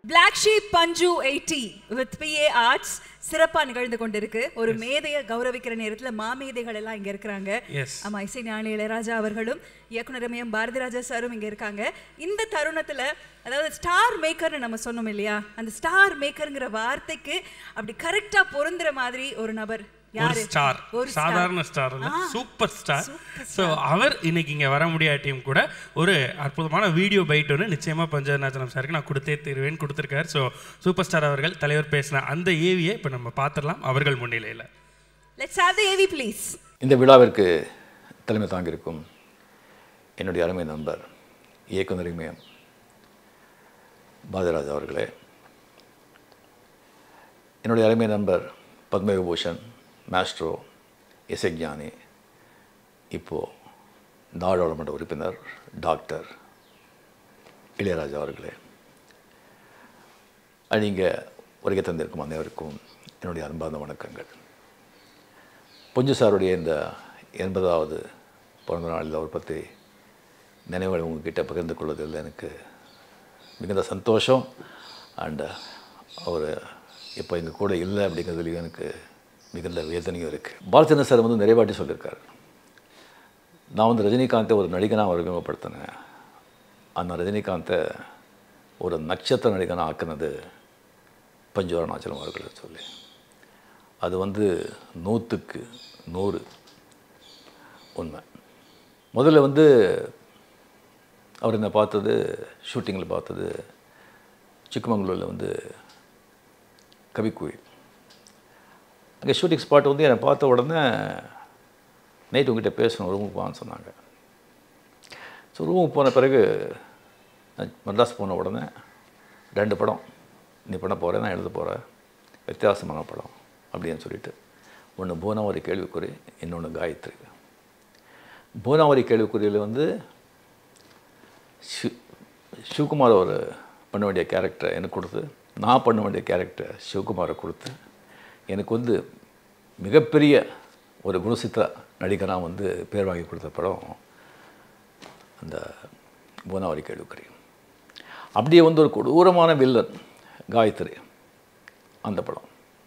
Black sheep punch eighty with BA arts சிறப்பா நிகழ்ந்து கொண்டிருக்கு ஒரு மேதையை கௌரவிக்கிற நேரத்துல மாமேதைகள் எல்லாம் இங்க இருக்கிறாங்க Yes. ஆமா இசை ஞானி இளையராஜா அவர்களும் இயக்குனர் எம் பாரதி ராஜா சாரும் இங்க இருக்காங்க இந்த தருணத்துல அதாவது ஸ்டார் மேக்கர்னு நம்ம சொன்னோம் இல்லையா அந்த ஸ்டார் மேக்கர்ங்கிற வார்த்தைக்கு அப்படி கரெக்டா பொருந்துற மாதிரி ஒரு நபர் ஒரு யாரு ஸ்டார் ஒரு star. சாதாரண ஸ்டார் இல்ல ஆ. சூப்பர் ஸ்டார் ஸோ அவர் இன்னைக்கு இங்க வர முடியாட்டியும் கூட ஒரு அற்புதமான வீடியோ பைட் ஒன்று நிச்சயமா பஞ்சநாச்சனம் சாருக்கு நான் கொடுத்தே தருவேன் கொடுத்துருக்காரு ஸோ சூப்பர் ஸ்டார் அவர்கள் தலைவர் பேசின அந்த ஏவியை இப்போ நம்ம பார்த்துடலாம் அவர்கள் முன்னிலையில் let's have the AV please இந்த விழாவிற்கு தலைமை தாங்கியிருக்கும் என்னுடைய அருமை நண்பர் இயக்குனர் இமயம் பாரதிராஜ் அவர்களே என்னுடைய அருமை நண்பர் பத்மவிபூஷன் மாஸ்ட்ரோ இசைஞானி இப்போது நாடாளுமன்ற உறுப்பினர் டாக்டர் இளையராஜா அவர்களே நீங்கள் வருகை தந்திருக்கும் அனைவருக்கும் என்னுடைய அன்பார்ந்த வணக்கங்கள் பொஞ்சு சாருடைய இந்த எண்பதாவது பிறந்த நாளில் அவர் பற்றி நினைவுகள் உங்ககிட்ட பகிர்ந்து கொள்வதில் எனக்கு மிகுந்த சந்தோஷம் அண்ட் அவர் இப்போ எங்கள் கூட இல்லை அப்படிங்கிறதுலையும் எனக்கு மிகுந்த வேதனையும் இருக்குது பாலச்சந்திரன் சார் வந்து நிறைய வாட்டி சொல்லியிருக்காரு நான் வந்து ரஜினிகாந்தை ஒரு நடிகனாக அறிமுகப்படுத்தினேன் அந்த ரஜினிகாந்தை ஒரு நட்சத்திர நடிகனாக ஆக்குனது பஞ்சு அருணாச்சலம் அவர்கள் சொல்லி அது வந்து நூற்றுக்கு நூறு உண்மை முதல்ல வந்து அவர் என்னை பார்த்தது ஷூட்டிங்கில் பார்த்தது சிக்கமங்களூரில் வந்து கவிக்குயில் அங்கே ஷூட்டிங் ஸ்பாட் வந்து என்னை பார்த்த உடனே நைட் உங்ககிட்ட பேசணும் ரூமுக்கு வான்னு சொன்னாங்க ஸோ ரூமுக்கு போன பிறகு நான் மெட்ராஸ் போன உடனே ரெண்டு படம் நீ பண்ண போகிறேன் நான் எழுத போகிறேன் வித்தியாசமான படம் அப்படின்னு சொல்லிட்டு ஒன்று பூனாவரி கேள்விக்குறி இன்னொன்று காயத்ரி பூனாவரி கேள்விக்குறியில் வந்து ஷிவ் சிவகுமார் ஒரு பண்ண வேண்டிய கேரக்டரை எனக்கு கொடுத்து நான் பண்ண வேண்டிய கேரக்டர் சிவகுமாரை கொடுத்து எனக்கு வந்து மிகப்பெரிய ஒரு குணசித்த நடிகராக வந்து பேர் வாங்கி கொடுத்த படம் அந்த பூனாவரி கேள்விக்குறி அப்படியே வந்து ஒரு கொடூரமான வில்லன் காயத்ரி அந்த படம்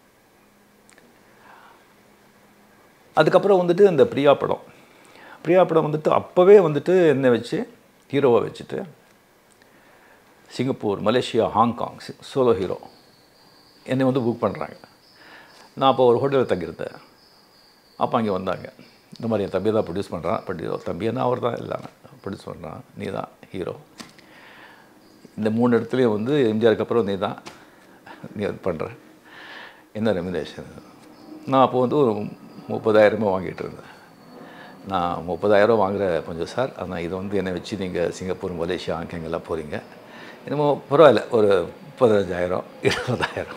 அதுக்கப்புறம் வந்துட்டு அந்த பிரியா படம் பிரியா படம் வந்துட்டு அப்போவே வந்துட்டு என்னை வச்சு ஹீரோவை வச்சுட்டு Singapore Malaysia Hong Kong solo hero என்னை வந்து புக் பண்ணுறாங்க நான் அப்போ ஒரு ஹோட்டலில் தங்கியிருந்தேன் அப்போ அங்கே வந்தாங்க இந்த மாதிரி என் தம்பி தான் ப்ரொடியூஸ் பண்ணுறான் ப்ரொடியூஸ் தம்பின்னா அவர் தான் இல்லாம ப்ரொடியூஸ் பண்ணுறான் நீ தான் ஹீரோ இந்த மூணு இடத்துலையும் வந்து எம்ஜிஆருக்கு அப்புறம் நீ தான் நீ அது பண்ணுற என்ன ரெமினேஷன் நான் அப்போ வந்து ஒரு முப்பதாயிரமா வாங்கிட்டு இருந்தேன் நான் முப்பதாயிரம் வாங்குற கொஞ்சம் சார் ஆனால் இதை வந்து என்னை வச்சு நீங்கள் சிங்கப்பூர் மலேசியா ஆங்கெங்கெல்லாம் போகிறீங்க என்னமோ பரவாயில்ல ஒரு பதினஞ்சாயிரம் இருபதாயிரம்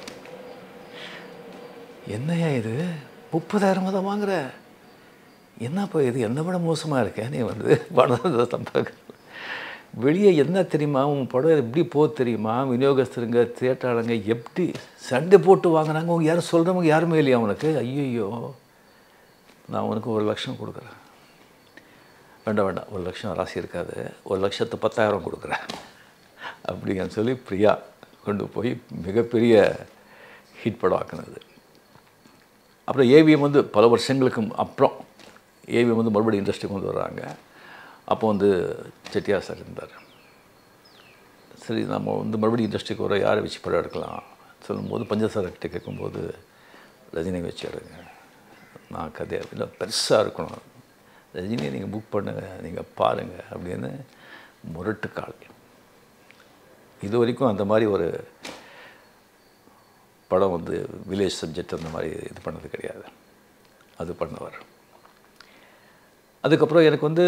என்னையா இது முப்பதாயிரமா தான் வாங்குற என்னப்பா இது என்னை விட மோசமாக இருக்கேன் நீ வந்து பணம் சம்பாதிக்க வெளியே என்ன தெரியுமா உன் படம் எப்படி போக தெரியுமா விநியோகஸ்தருங்க தியேட்டராளங்க எப்படி சண்டை போட்டு வாங்குறாங்க அவங்க யாரும் சொல்கிறவங்க யாருமே இல்லையா அவனுக்கு ஐயோ நான் உனக்கு ஒரு லட்சம் கொடுக்குறேன் வேண்டாம் வேண்டாம் ஒரு லட்சம் ராசி இருக்காது ஒரு லட்சத்து பத்தாயிரம் கொடுக்குறேன் அப்படிங்கன்னு சொல்லி பிரியா கொண்டு போய் மிகப்பெரிய ஹிட் படம் ஆக்குனது அப்புறம் ஏவிஎம் வந்து பல வருஷங்களுக்கு அப்புறம் ஏவிஎம் வந்து மறுபடியும் இண்டஸ்ட்ரிக்கு கொண்டு வர்றாங்க அப்போ வந்து செட்டியார் சார் இருந்தார் சரி நம்ம வந்து மறுபடியும் இண்டஸ்ட்ரிக்கு வர யாரை வச்சு படம் எடுக்கலாம் சொல்லும்போது பஞ்சசாரக்கிட்ட கேட்கும்போது ரஜினி வச்சு எடுங்க நான் கதை இல்லை பெருசாக இருக்கணும் ரஜினியை நீங்கள் புக் பண்ணுங்க நீங்கள் பாருங்கள் அப்படின்னு முரட்டு கால் இது வரைக்கும் அந்த மாதிரி ஒரு படம் வந்து வில்லேஜ் சப்ஜெக்ட் அந்த மாதிரி இது பண்ணது கிடையாது அது பண்ணவர் அதுக்கப்புறம் எனக்கு வந்து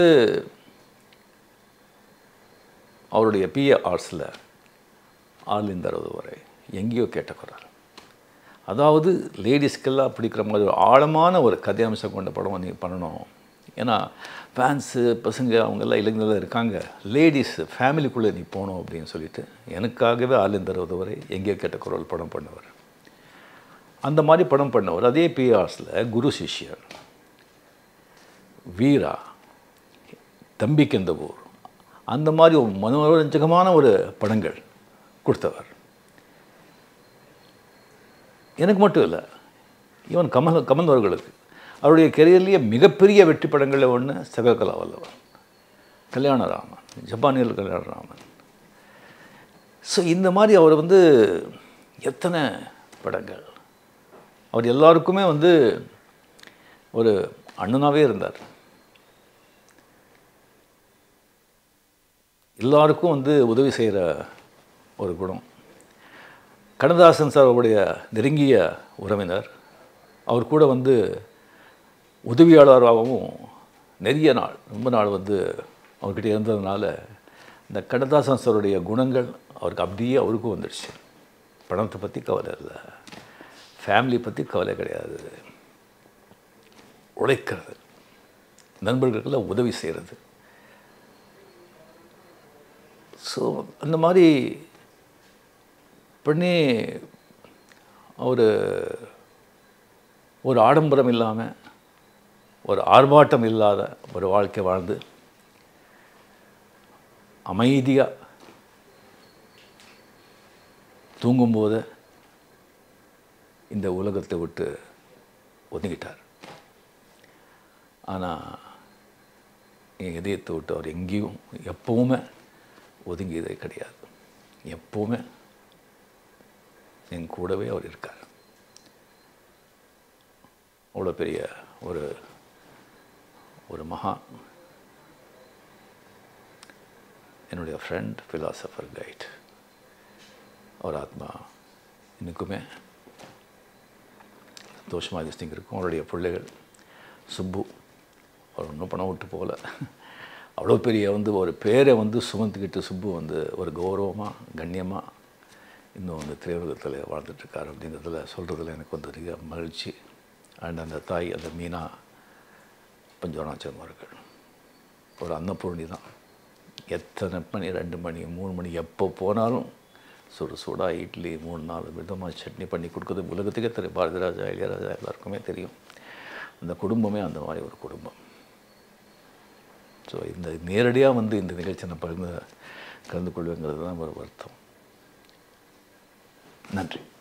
அவருடைய பிஏ ஆர்ட்ஸில் ஆர்லிந்த அறுபது வரை எங்கேயோ கேட்ட குரல் அதாவது லேடிஸ்க்கெல்லாம் பிடிக்கிற மாதிரி ஒரு ஆழமான ஒரு கதை அம்சம் கொண்ட படம் நீங்கள் பண்ணணும் ஏன்னா ஃபேன்ஸு பசங்க அவங்கெல்லாம் இளைஞர்கள் இருக்காங்க லேடிஸ் ஃபேமிலிக்குள்ளே நீ போகணும் அப்படின்னு சொல்லிட்டு எனக்காகவே ஆர்லிந்த அறுபது வரை எங்கேயோ கேட்ட குரல் படம் பண்ணவர் அந்த மாதிரி படம் பண்ணவர் அதே பிஆர்ஸில் குரு சிஷ்யர் வீரா தம்பிக்கெந்த ஊர் அந்த மாதிரி ஒரு மனோரஞ்சகமான ஒரு படங்கள் கொடுத்தவர் எனக்கு மட்டும் இல்லை ஈவன் கமல் கமல் அவர்களுக்கு அவருடைய கெரியர்லேயே மிகப்பெரிய வெற்றி படங்களில் ஒன்று சககலா வல்லவன் கல்யாணராமன் ஜப்பானியல் கல்யாணராமன் ஸோ இந்த மாதிரி அவர் வந்து எத்தனை படங்கள் அவர் எல்லாருக்குமே வந்து ஒரு அண்ணனாவே இருந்தார் எல்லாருக்கும் வந்து உதவி செய்கிற ஒரு குணம் கண்ணதாசன் சார் அவருடைய நெருங்கிய உறவினர் அவர் கூட வந்து உதவியாளராகவும் நிறைய நாள் ரொம்ப நாள் வந்து அவர்கிட்ட இருந்ததுனால இந்த கண்ணதாசன் சாருடைய குணங்கள் அவருக்கு அப்படியே அவருக்கும் வந்துடுச்சு பணத்தை பற்றி கவலை இல்லை ஃபேமிலி பற்றி கவலை கிடையாது உழைக்கிறது நண்பர்களுக்கெல்லாம் உதவி செய்கிறது ஸோ அந்த மாதிரி பண்ணி ஒரு ஒரு ஆடம்பரம் இல்லாமல் ஒரு ஆர்ப்பாட்டம் இல்லாத ஒரு வாழ்க்கை வாழ்ந்து அமைதியாக தூங்கும்போது இந்த உலகத்தை விட்டு ஒதுங்கிட்டார் ஆனால் என் இதயத்தை விட்டு அவர் எங்கேயும் எப்பவுமே ஒதுங்கியதே கிடையாது எப்பவுமே என் கூடவே அவர் இருக்கார் அவ்வளோ பெரிய ஒரு ஒரு மகா என்னுடைய ஃப்ரெண்ட் ஃபிலாசபர் கைட் அவர் ஆத்மா இன்னைக்குமே சந்தோஷமாக திஸ்டிங் இருக்கும் அவருடைய பிள்ளைகள் சுப்பு அவர் ஒன்றும் பணம் விட்டு போகல அவ்வளோ பெரிய வந்து ஒரு பேரை வந்து சுமந்துக்கிட்டு சுப்பு வந்து ஒரு கௌரவமாக கண்ணியமாக இன்னும் வந்து திரையுலகத்தில் வாழ்ந்துட்டுருக்கார் அப்படிங்கிறதுல சொல்கிறதுல எனக்கு வந்து அதிக மகிழ்ச்சி அண்ட் அந்த தாய் அந்த மீனா பஞ்சவனாச்சரம் அவர்கள் ஒரு அன்னபூர்ணி தான் எத்தனை மணி ரெண்டு மணி மூணு மணி எப்போ போனாலும் சுடு சூடாக இட்லி மூணு நாலு விதமாக சட்னி பண்ணி கொடுக்குறது உலகத்துக்கே தெரியும் பாரதிராஜா இளையராஜா எல்லாருக்குமே தெரியும் அந்த குடும்பமே அந்த மாதிரி ஒரு குடும்பம் ஸோ இந்த நேரடியாக வந்து இந்த நிகழ்ச்சி நான் பகிர்ந்து கலந்து கொள்வேங்கிறது தான் ஒரு வருத்தம் நன்றி